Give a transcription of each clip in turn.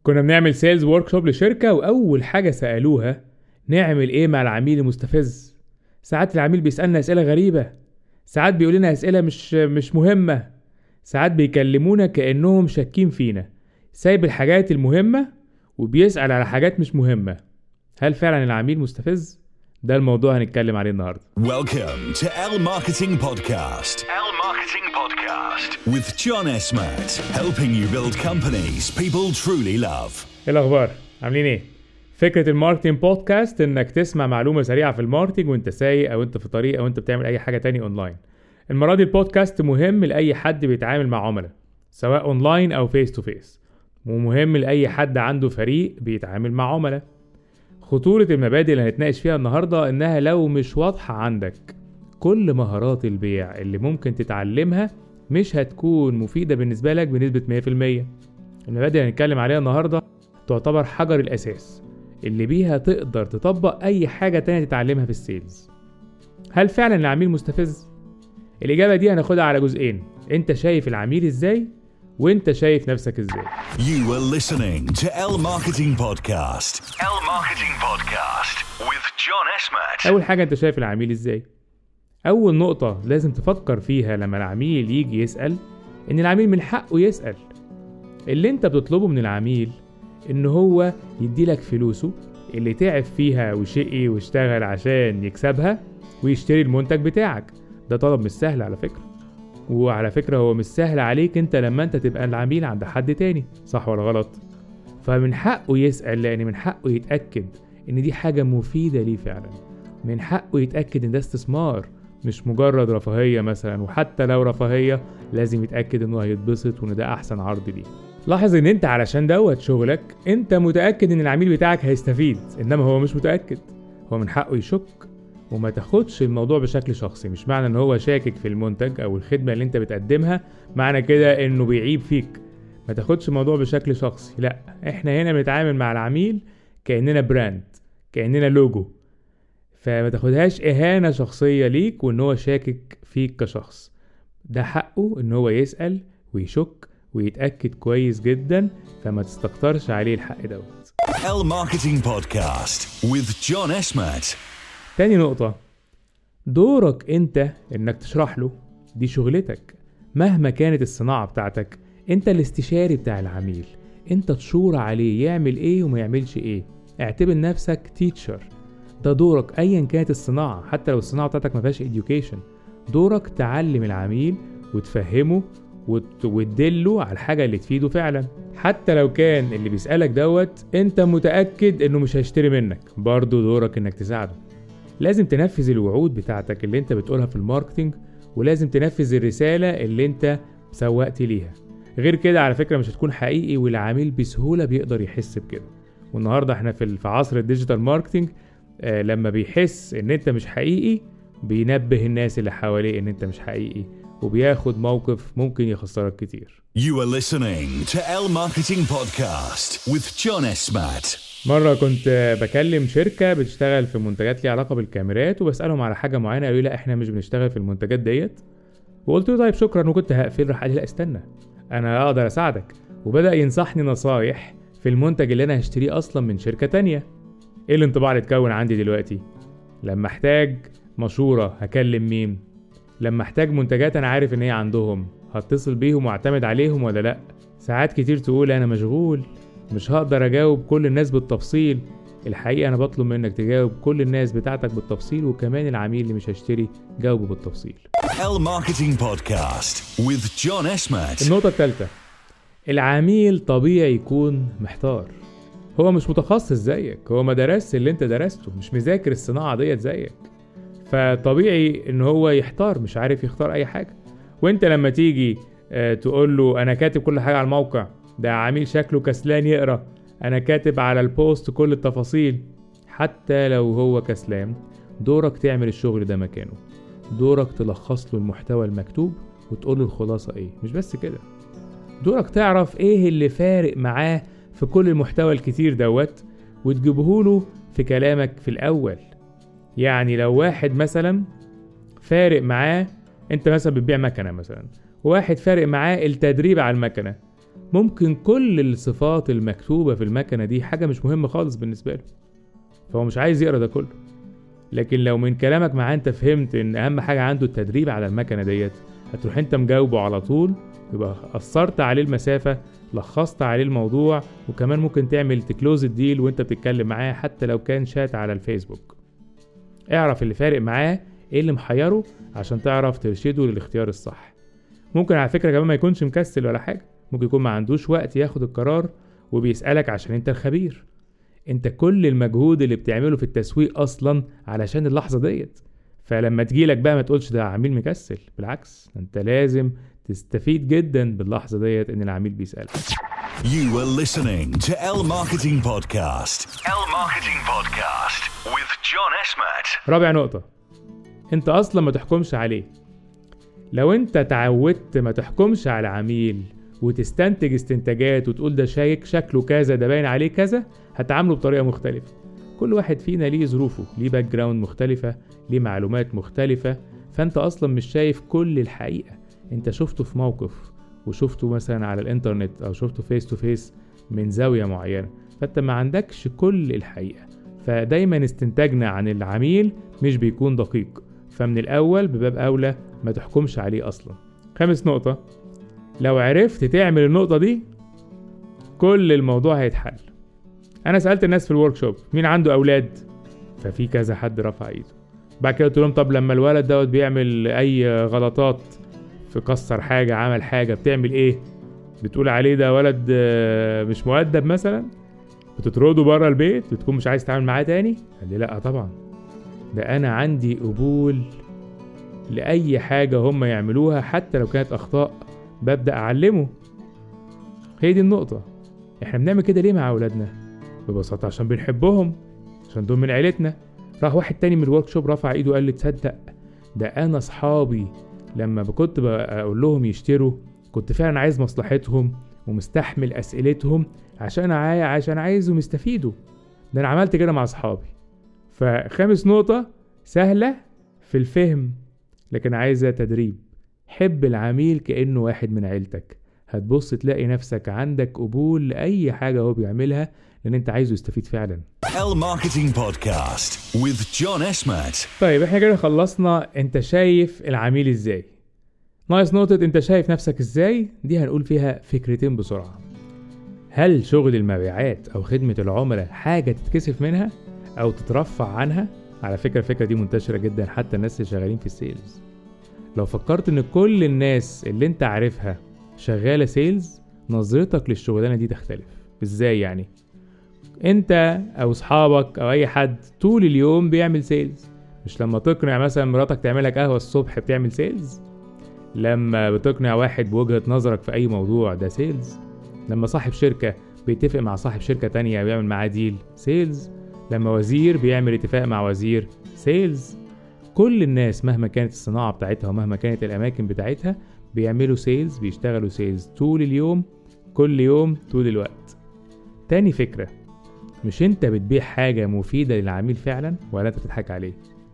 كنا بنعمل سيلز ورك شوب لشركة وأول حاجة سألوها نعمل إيه مع العميل المستفز ساعات العميل بيسألنا أسئلة غريبة ساعات بيقول لنا أسئلة مش مش مهمة ساعات بيكلمونا كأنهم شاكين فينا سايب الحاجات المهمة وبيسأل على حاجات مش مهمة هل فعلا العميل مستفز؟ ده الموضوع هنتكلم عليه النهارده Welcome to L Marketing Podcast. L Marketing Podcast. With John Esmat, helping you build companies people truly love. ايه الاخبار عاملين ايه فكره الماركتنج بودكاست انك تسمع معلومه سريعه في الماركتنج وانت سايق او انت في طريق او انت بتعمل اي حاجه تاني اونلاين المره دي البودكاست مهم لاي حد بيتعامل مع عملاء سواء اونلاين او فيس تو فيس ومهم لاي حد عنده فريق بيتعامل مع عملاء خطورة المبادئ اللي هنتناقش فيها النهاردة إنها لو مش واضحة عندك كل مهارات البيع اللي ممكن تتعلمها مش هتكون مفيدة بالنسبة لك بنسبة 100% المبادئ اللي هنتكلم عليها النهاردة تعتبر حجر الأساس اللي بيها تقدر تطبق أي حاجة تانية تتعلمها في السيلز هل فعلا العميل مستفز؟ الإجابة دي هناخدها على جزئين أنت شايف العميل إزاي وأنت شايف نفسك إزاي You are listening to L Marketing Podcast. L Marketing Podcast with John Esmat. أول حاجة أنت شايف العميل إزاي؟ أول نقطة لازم تفكر فيها لما العميل يجي يسأل إن العميل من حقه يسأل اللي أنت بتطلبه من العميل إن هو يديلك فلوسه اللي تعب فيها وشقي واشتغل عشان يكسبها ويشتري المنتج بتاعك ده طلب مش سهل على فكرة وعلى فكرة هو مش سهل عليك انت لما انت تبقى العميل عند حد تاني صح ولا غلط فمن حقه يسأل لأن من حقه يتأكد إن دي حاجة مفيدة ليه فعلا من حقه يتأكد إن ده استثمار مش مجرد رفاهية مثلا وحتى لو رفاهية لازم يتأكد إنه هيتبسط وإن ده أحسن عرض ليه لاحظ إن أنت علشان دوت شغلك أنت متأكد إن العميل بتاعك هيستفيد إنما هو مش متأكد هو من حقه يشك وما تاخدش الموضوع بشكل شخصي مش معنى ان هو شاكك في المنتج او الخدمه اللي انت بتقدمها معنى كده انه بيعيب فيك ما تاخدش الموضوع بشكل شخصي لا احنا هنا بنتعامل مع العميل كاننا براند كاننا لوجو فما تاخدهاش اهانه شخصيه ليك وان هو شاكك فيك كشخص ده حقه ان هو يسال ويشك ويتاكد كويس جدا فما تستكترش عليه الحق دوت L Marketing Podcast with John Esmat. تاني نقطة دورك انت انك تشرح له دي شغلتك مهما كانت الصناعة بتاعتك انت الاستشاري بتاع العميل انت تشور عليه يعمل ايه وما يعملش ايه اعتبر نفسك تيتشر ده دورك ايا كانت الصناعة حتى لو الصناعة بتاعتك ما فيهاش education دورك تعلم العميل وتفهمه وت- وتدله على الحاجة اللي تفيده فعلا حتى لو كان اللي بيسألك دوت انت متأكد انه مش هيشتري منك برضه دورك انك تساعده لازم تنفذ الوعود بتاعتك اللي انت بتقولها في الماركتينج ولازم تنفذ الرسالة اللي انت سوقت ليها غير كده على فكرة مش هتكون حقيقي والعميل بسهولة بيقدر يحس بكده والنهاردة احنا في في عصر الديجيتال ماركتينج آه لما بيحس ان انت مش حقيقي بينبه الناس اللي حواليه ان انت مش حقيقي وبياخد موقف ممكن يخسرك كتير You are listening to L Marketing Podcast with John Esmat. مرة كنت بكلم شركة بتشتغل في منتجات ليها علاقة بالكاميرات وبسألهم على حاجة معينة قالوا لي لا احنا مش بنشتغل في المنتجات ديت وقلت له طيب شكرا وكنت هقفل راح قال لي لا استنى انا اقدر اساعدك وبدأ ينصحني نصايح في المنتج اللي انا هشتريه اصلا من شركة تانية ايه الانطباع اللي اتكون عندي دلوقتي لما احتاج مشورة هكلم مين لما احتاج منتجات انا عارف ان هي عندهم هتصل بيهم واعتمد عليهم ولا لا ساعات كتير تقول انا مشغول مش هقدر اجاوب كل الناس بالتفصيل الحقيقة أنا بطلب منك تجاوب كل الناس بتاعتك بالتفصيل وكمان العميل اللي مش هيشتري جاوبه بالتفصيل L Marketing Podcast with John Esmat. النقطة الثالثة العميل طبيعي يكون محتار هو مش متخصص زيك هو ما درسش اللي انت درسته مش مذاكر الصناعة ديت زيك فطبيعي ان هو يحتار مش عارف يختار اي حاجة وانت لما تيجي آه، تقول له انا كاتب كل حاجة على الموقع ده عميل شكله كسلان يقرا انا كاتب على البوست كل التفاصيل حتى لو هو كسلان دورك تعمل الشغل ده مكانه دورك تلخص له المحتوى المكتوب وتقول له الخلاصة ايه مش بس كده دورك تعرف ايه اللي فارق معاه في كل المحتوى الكتير دوت وتجيبه له في كلامك في الاول يعني لو واحد مثلا فارق معاه انت مثلا بتبيع مكنه مثلا واحد فارق معاه التدريب على المكنه ممكن كل الصفات المكتوبة في المكنة دي حاجة مش مهمة خالص بالنسبة له فهو مش عايز يقرا ده كله لكن لو من كلامك معاه انت فهمت ان اهم حاجة عنده التدريب على المكنة ديت هتروح انت مجاوبه على طول يبقى قصرت عليه المسافة لخصت عليه الموضوع وكمان ممكن تعمل تكلوز الديل وانت بتتكلم معاه حتى لو كان شات على الفيسبوك اعرف اللي فارق معاه ايه اللي محيره عشان تعرف ترشده للاختيار الصح ممكن على فكرة كمان ما يكونش مكسل ولا حاجة ممكن يكون ما عندوش وقت ياخد القرار وبيسألك عشان انت الخبير انت كل المجهود اللي بتعمله في التسويق اصلا علشان اللحظة ديت فلما تجيلك بقى ما تقولش ده عميل مكسل بالعكس انت لازم تستفيد جدا باللحظة ديت ان العميل بيسألك You were listening to L Marketing Podcast. L Marketing Podcast with John Esmat. رابع نقطة انت اصلا ما تحكمش عليه لو انت تعودت ما تحكمش على عميل وتستنتج استنتاجات وتقول ده شايك شكله كذا ده باين عليه كذا هتعامله بطريقة مختلفة كل واحد فينا ليه ظروفه ليه باك جراوند مختلفة ليه معلومات مختلفة فانت اصلا مش شايف كل الحقيقة انت شفته في موقف وشفته مثلا على الانترنت او شفته فيس تو فيس من زاوية معينة فانت ما عندكش كل الحقيقة فدايما استنتاجنا عن العميل مش بيكون دقيق فمن الاول بباب اولى ما تحكمش عليه اصلا خامس نقطة لو عرفت تعمل النقطة دي كل الموضوع هيتحل انا سألت الناس في الورك شوب مين عنده اولاد ففي كذا حد رفع ايده بعد كده قلت لهم طب لما الولد دوت بيعمل اي غلطات في كسر حاجة عمل حاجة بتعمل ايه بتقول عليه ده ولد آه، مش مؤدب مثلا بتطرده بره البيت بتكون مش عايز تتعامل معاه تاني قال لي لا طبعا ده انا عندي قبول لاي حاجة هم يعملوها حتى لو كانت اخطاء ببدأ اعلمه هي دي النقطة احنا بنعمل كده ليه مع اولادنا ببساطة عشان بنحبهم عشان دول من عيلتنا راح واحد تاني من الورك شوب رفع ايده وقال لي تصدق ده انا اصحابي لما كنت بقول لهم يشتروا كنت فعلا عايز مصلحتهم ومستحمل اسئلتهم عشان عاي... عشان عايزهم يستفيدوا ده انا عملت كده مع اصحابي فخامس نقطة سهلة في الفهم لكن عايزة تدريب حب العميل كأنه واحد من عيلتك هتبص تلاقي نفسك عندك قبول لأي حاجة هو بيعملها لأن أنت عايزه يستفيد فعلا L Marketing Podcast with John Esmat. طيب احنا كده خلصنا انت شايف العميل ازاي ناقص نقطة انت شايف نفسك ازاي دي هنقول فيها فكرتين بسرعة هل شغل المبيعات او خدمة العملاء حاجة تتكسف منها او تترفع عنها على فكرة الفكرة دي منتشرة جدا حتى الناس اللي شغالين في السيلز لو فكرت ان كل الناس اللي انت عارفها شغالة سيلز نظرتك للشغلانة دي تختلف ازاي يعني انت او اصحابك او اي حد طول اليوم بيعمل سيلز مش لما تقنع مثلا مراتك تعمل لك قهوه الصبح بتعمل سيلز لما بتقنع واحد بوجهه نظرك في اي موضوع ده سيلز لما صاحب شركه بيتفق مع صاحب شركه تانية بيعمل معاه ديل سيلز لما وزير بيعمل اتفاق مع وزير سيلز كل الناس مهما كانت الصناعه بتاعتها ومهما كانت الاماكن بتاعتها بيعملوا سيلز بيشتغلوا سيلز طول اليوم كل يوم طول الوقت تاني فكره مش انت بتبيع حاجة مفيدة للعميل فعلا ولا انت بتضحك عليه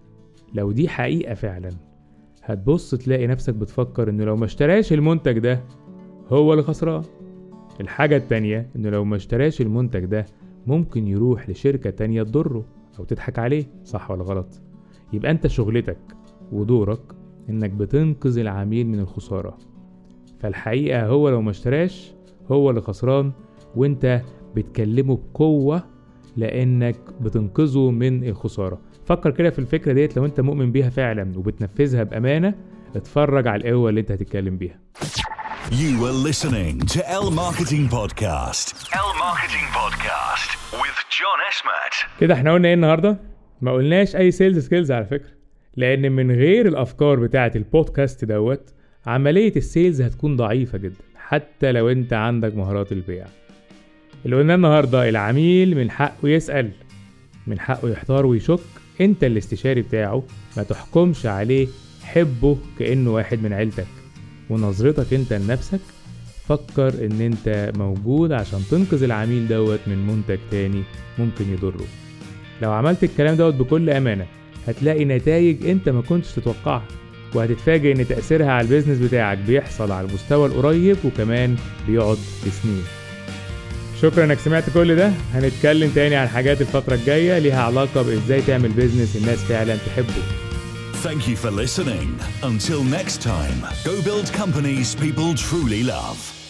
لو دي حقيقة فعلا هتبص تلاقي نفسك بتفكر انه لو ما اشتراش المنتج ده هو اللي خسران الحاجة التانية انه لو ما اشتراش المنتج ده ممكن يروح لشركة تانية تضره او تضحك عليه صح ولا غلط يبقى انت شغلتك ودورك انك بتنقذ العميل من الخسارة فالحقيقة هو لو ما اشتراش هو اللي خسران وانت بتكلمه بقوة لانك بتنقذه من الخسارة فكر كده في الفكرة ديت لو انت مؤمن بيها فعلا وبتنفذها بأمانة اتفرج على القوة اللي انت هتتكلم بيها You were listening to L Marketing Podcast. L Marketing Podcast with John Esmat. كده احنا قلنا ايه النهارده؟ ما قلناش اي سيلز سكيلز على فكرة لان من غير الافكار بتاعة البودكاست دوت عملية السيلز هتكون ضعيفة جدا حتى لو انت عندك مهارات البيع اللي قلناه النهارده العميل من حقه يسأل من حقه يحتار ويشك انت الاستشاري بتاعه ما تحكمش عليه حبه كأنه واحد من عيلتك ونظرتك انت لنفسك فكر ان انت موجود عشان تنقذ العميل دوت من منتج تاني ممكن يضره لو عملت الكلام دوت بكل امانة هتلاقي نتائج انت ما كنتش تتوقعها وهتتفاجئ ان تأثيرها على البيزنس بتاعك بيحصل على المستوى القريب وكمان بيقعد لسنين شكرا انك سمعت كل ده هنتكلم تاني عن حاجات الفترة الجاية ليها علاقة بازاي تعمل بيزنس الناس فعلا تحبه Thank you for listening. Until next time, go build companies people truly love.